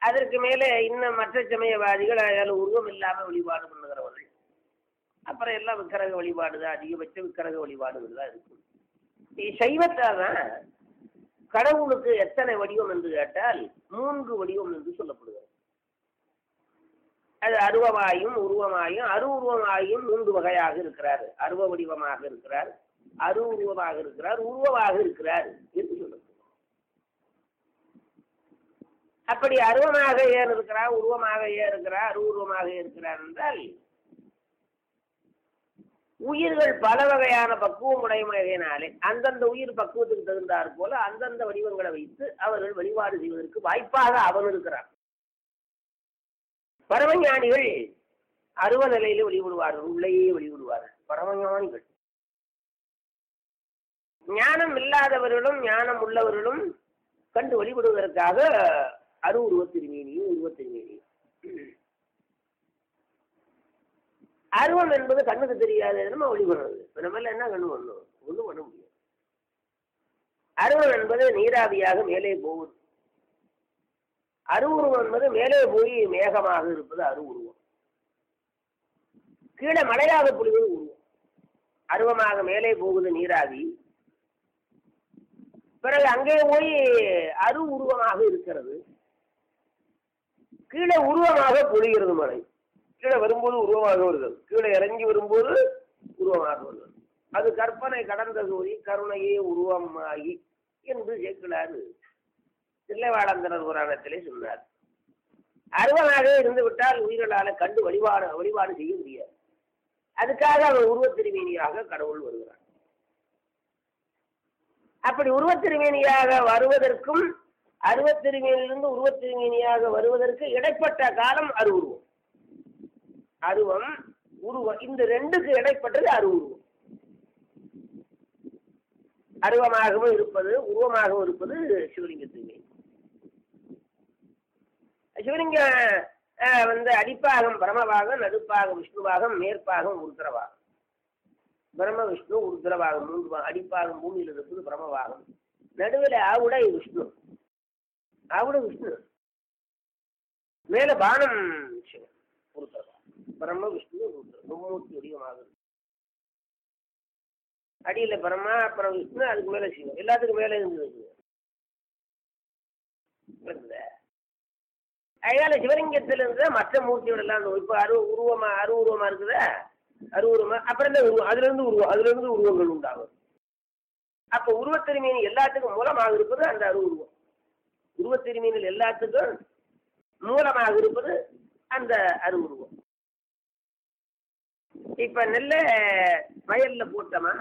அதற்கு மேலே இன்னும் மற்ற சமயவாதிகள் அதில் உருவம் இல்லாமல் வழிபாடு பண்ணுகிறவர்கள் அப்புறம் எல்லாம் விக்கிரக வழிபாடு தான் அதிகபட்ச விக்கிரக வழிபாடுகள் தான் இருக்கும் சைவத்தால் தான் கடவுளுக்கு எத்தனை வடிவம் என்று கேட்டால் மூன்று வடிவம் என்று சொல்லப்படுகிறது அது அருவமாயும் உருவமாயும் அரு உருவமாயும் மூன்று வகையாக இருக்கிறார் அருவ வடிவமாக இருக்கிறார் அரு உருவமாக இருக்கிறார் உருவமாக இருக்கிறார் என்று சொல்லப்படுகிறது அப்படி அருவமாக ஏன் இருக்கிறார் உருவமாக ஏன் இருக்கிறார் அரு உருவமாக இருக்கிறார் என்றால் உயிர்கள் பல வகையான பக்குவம் உடையமையினாலே அந்தந்த உயிர் பக்குவத்துக்கு தகுந்தாற் போல அந்தந்த வடிவங்களை வைத்து அவர்கள் வழிபாடு செய்வதற்கு வாய்ப்பாக அவன் இருக்கிறான் பரமஞானிகள் அருவ நிலையில வழிபடுவார்கள் உள்ளேயே வழிபடுவார்கள் பரமஞானிகள் ஞானம் இல்லாதவர்களும் ஞானம் உள்ளவர்களும் கண்டு வழிபடுவதற்காக அரு உருவத் திருமேனியும் உருவத் திருமேனியும் அருவம் என்பது கண்ணுக்கு தெரியாது நம்ம வழிபடுறது இப்ப நம்ம எல்லாம் என்ன கண்ணு பண்ணும் ஒன்றும் பண்ண முடியாது அருவம் என்பது நீராவியாக மேலே போகுது அருவுருவம் என்பது மேலே போய் மேகமாக இருப்பது அருவுருவம் கீழே மழையாக பொழிவது உருவம் அருவமாக மேலே போகுது நீராவி பிறகு அங்கே போய் அரு உருவமாக இருக்கிறது கீழே உருவமாக பொழிகிறது மழை கீழே வரும்போது உருவமாக வருகிறது கீழே இறங்கி வரும்போது உருவமாக வருகிறது அது கற்பனை கடந்த சோதி கருணையே உருவமாகி என்று சேர்க்கிறாரு தில்லைவாடந்தனர் புராணத்திலே சொன்னார் அருவனாக இருந்து விட்டால் உயிர்களால கண்டு வழிபாடு வழிபாடு செய்ய முடியாது அதுக்காக அவர் உருவத் திருமேனியாக கடவுள் வருகிறார் அப்படி உருவத் திருமேனியாக வருவதற்கும் அருவத் திருமேனிலிருந்து உருவத் திருமேனியாக வருவதற்கு இடைப்பட்ட காலம் அருவுருவம் அருவம் உருவம் இந்த ரெண்டுக்கு இடைப்பட்டது அருவுருவம் அருவமாகவும் இருப்பது உருவமாகவும் இருப்பது சிவலிங்க திருமேனி சிவலிங்க அஹ், வந்து அடிப்பாகம் பிரமபாகம் நடுப்பாகம் விஷ்ணுவாகம் மேற்பாகம் உருத்திரவாகம் பிரம்ம விஷ்ணு உருத்திரவாகம் மூன்று பாகம். அடிப்பாகம் பூமியில் இருப்பது பிரமபாகம் நடுவில் ஆவுடை விஷ்ணு ஆவுடை விஷ்ணு மேல பானம் சிவன் உருத்திரவாகம் பிரம்ம விஷ்ணு உருத்திரம் மும்மூர்த்தி வடிவமாக இருக்கு. அடியில பிரம்மா அப்புறம் விஷ்ணு அதுக்கு மேல சிவன் எல்லாத்துக்கும் மேல இருந்தது விளங்குதா? அதனால சிவலிங்கத்தில் இருந்த மற்ற மூர்த்தியோட எல்லாம் அந்த இப்ப அரு உருவமா அரு உருவமா இருக்குதா அரு உருவமா அப்புறம் இந்த உருவம் அதுல இருந்து உருவம் அதுல இருந்து உருவங்கள் உண்டாகும் அப்ப உருவத்திருமீன் எல்லாத்துக்கும் மூலமாக இருப்பது அந்த அரு உருவம் உருவத்திருமீனில் எல்லாத்துக்கும் மூலமாக இருப்பது அந்த அரு உருவம் இப்ப நெல்ல வயல்ல போட்டோமா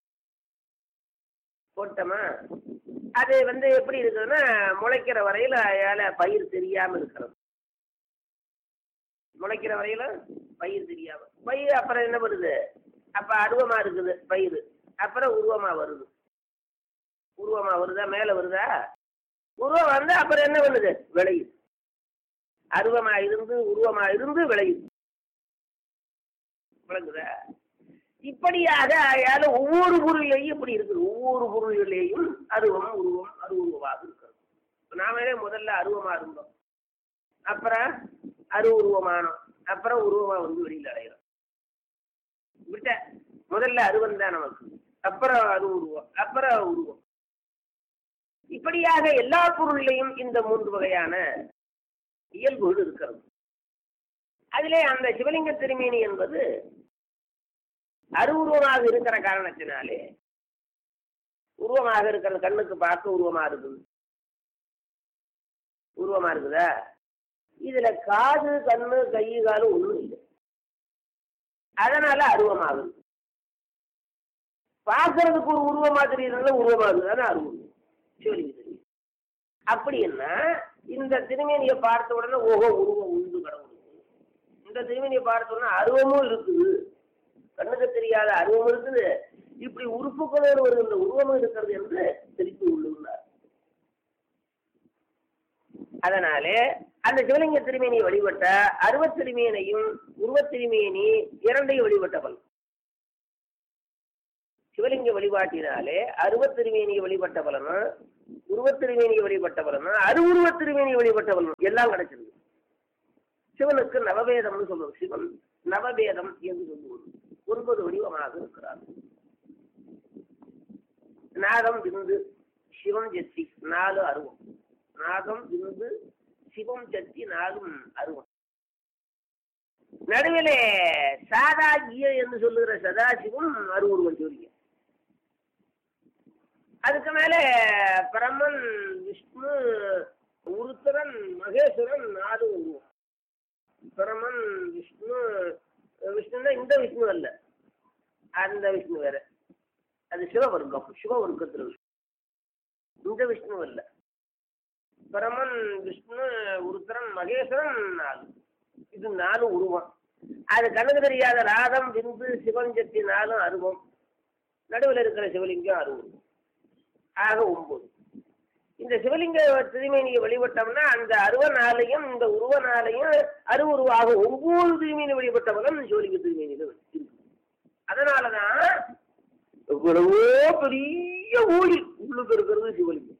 போட்டோமா அது வந்து எப்படி இருக்குதுன்னா முளைக்கிற வரையில அயால பயிர் தெரியாம இருக்கிறது முளைக்கிற வரையில பயிர் தெரியாம பயிர் அப்புறம் என்ன பண்ணுது அப்ப அருவமா இருக்குது பயிர் அப்புறம் உருவமா வருது உருவமா வருதா மேல வருதா உருவம் வந்து அப்புறம் என்ன பண்ணுது விளையுது அருவமா இருந்து உருவமா இருந்து விளையுது விளங்குதா இப்படியாக அயால ஒவ்வொரு பொருளையும் இப்படி இருக்குது ஒவ்வொரு பொருளிலேயும் அருவம் உருவம் அருவுருவமாக இருக்கிறது இப்ப நாமளே முதல்ல அருவமா இருந்தோம் அப்புறம் அரு உருவமானோம் அப்புறம் உருவமா வந்து வெளியில் அடைகிறோம் விட்ட முதல்ல அருவம் தான் நமக்கு அப்புறம் அரு உருவம் அப்புறம் உருவம் இப்படியாக எல்லா பொருளிலையும் இந்த மூன்று வகையான இயல்புகள் இருக்கிறது அதிலே அந்த சிவலிங்க திருமேனி என்பது அருவுருவமாக இருக்கிற காரணத்தினாலே உருவமாக இருக்கிற கண்ணுக்கு பார்க்க உருவமா இருக்குது உருவமா இருக்குதா இதுல காது கண்ணு கை காலு ஒண்ணும் இல்லை அதனால அருவமாகுது பார்க்கறதுக்கு ஒரு உருவமா தெரியுதுல உருவமாகுது அதான் அருவம் சிவலிங்க திருமேனி அப்படின்னா இந்த திருமேனியை பார்த்த உடனே ஓஹோ உருவம் உண்டு கடவுளுக்கு இந்த திருமேனியை பார்த்த உடனே அருவமும் இருக்குது கண்ணுக்கு தெரியாத அருவம் இருக்குது இப்படி உறுப்புகளோடு வருகின்ற உருவமும் இருக்கிறது என்று தெரிந்து உள்ளுள்ளார் அதனாலே அந்த சிவலிங்க திருமேனியை வழிபட்ட அருவத் திருமேனையும் உருவத் திருமேனி இரண்டையும் வழிபட்ட பலன் சிவலிங்க வழிபாட்டினாலே அருவத் திருமேனியை வழிபட்ட பலனும் உருவத்திருமேனியை வழிபட்டவன் அருவுருவத்திருமேனியை வழிபட்டவன் எல்லாம் கிடைச்சிருக்கு சிவனுக்கு நவவேதம்னு சொல்லுவோம் சிவன் நவவேதம் என்று சொல்லுவோம் ஒன்பது வடிவமாக இருக்கிறார் நாகம் விந்து சிவம் சக்தி நாலு அருவம் நாகம் விந்து சிவம் சக்தி நாலும் அருவம் நடுவிலே சாதாகிய என்று சொல்லுகிற சதாசிவம் அருவுருவம் ஜோதியம் அதுக்கு மேல பிரம்மன் விஷ்ணு உருத்தரன் மகேஸ்வரன் நாலு உருவம் பிரமன் விஷ்ணு விஷ்ணுன்னா இந்த விஷ்ணு அல்ல அந்த விஷ்ணு வேற அது சிவவர்க்கம் சிவவர்க்கத்தில் இந்த விஷ்ணு அல்ல பிரமன் விஷ்ணு உருத்தரன் மகேஸ்வரன் நாலு இது நாலு உருவம் அது கணக்கு தெரியாத ராதம் விந்து சிவஞ்சத்தி நாலும் அருவம் நடுவில் இருக்கிற சிவலிங்கம் அருவம் ஆக ஒன்பது இந்த சிவலிங்க திருமேனியை வழிபட்டோம்னா அந்த அருவ நாளையும் இந்த உருவ நாளையும் அருவுருவாக ஒவ்வொரு திருமேனி வழிபட்டவனும் சிவலிங்க திருமேனியில இருக்கு அதனாலதான் எவ்வளவோ பெரிய ஊழி உள்ளுக்கு இருக்கிறது சிவலிங்கம்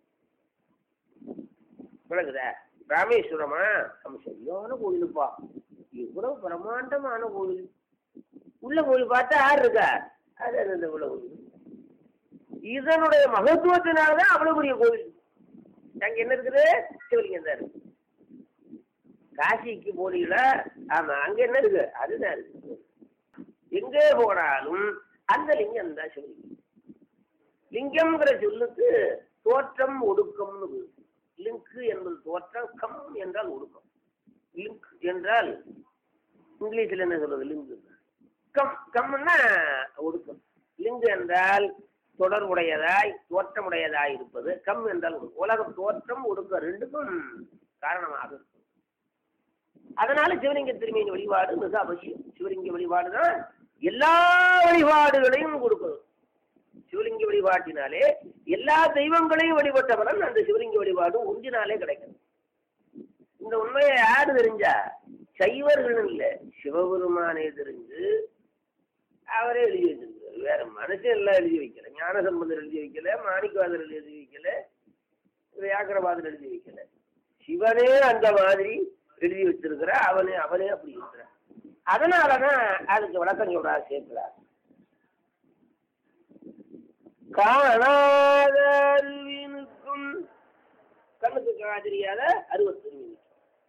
விளக்குதா ராமேஸ்வரமா நம்ம சரியான கோயிலுப்பா இவ்வளவு பிரம்மாண்டமான கோயில் உள்ள கோயில் பார்த்தா யார் இருக்கா அது அந்த உள்ள கோயில் இதனுடைய மகத்துவத்தினாலதான் அவ்வளவு பெரிய கோவில் அங்க என்ன இருக்குது சிவலிங்கம் தான் இருக்கு காசிக்கு போனீங்களா ஆமா அங்க என்ன இருக்கு அதுதான் இருக்கு எங்கே போனாலும் அந்த லிங்கம் தான் சிவலிங்கம் லிங்கம்ங்கிற சொல்லுக்கு தோற்றம் ஒடுக்கம்னு பேரு. லிங்க் என்பது தோற்றம் கம் என்றால் ஒடுக்கம் லிங்க் என்றால் இங்கிலீஷ்ல என்ன சொல்றது லிங்க் கம் கம்னா ஒடுக்கம் லிங்க் என்றால் தொடர்புடையதாய் தோற்றமுடையதாய் இருப்பது கம் என்றால் ஒடுக்கம். உலகம் தோற்றம் ஒடுக்கம் ரெண்டுக்கும் காரணமாக இருக்கும் அதனால சிவலிங்க திருமையின் வழிபாடு மிக அவசியம் சிவலிங்க வழிபாடு தான் எல்லா வழிபாடுகளையும் கொடுக்கணும் சிவலிங்க வழிபாட்டினாலே எல்லா தெய்வங்களையும் வழிபட்ட பலன் அந்த சிவலிங்க வழிபாடு ஒன்றினாலே கிடைக்கும் இந்த உண்மையை யாரு தெரிஞ்சா சைவர்கள் இல்ல சிவபெருமானே தெரிஞ்சு அவரே எழுதி வச்சிருக்காரு வேற மனுஷன் எல்லாம் எழுதி வைக்கல ஞானசம்பந்தர் எழுதி வைக்கல மாணிக்கவாதர் எழுதி வைக்கல வியாக்கரவாதர் எழுதி வைக்கல சிவனே அந்த மாதிரி எழுதி வச்சிருக்கிற அவனே அவனே அப்படி இருக்கிறான் அதனாலதான் அதுக்கு விளக்கம் சொல்றாரு சேர்க்கிறார் காணாத அறிவினுக்கும் கண்ணுக்கு காண தெரியாத அருவத்திருவினுக்கும்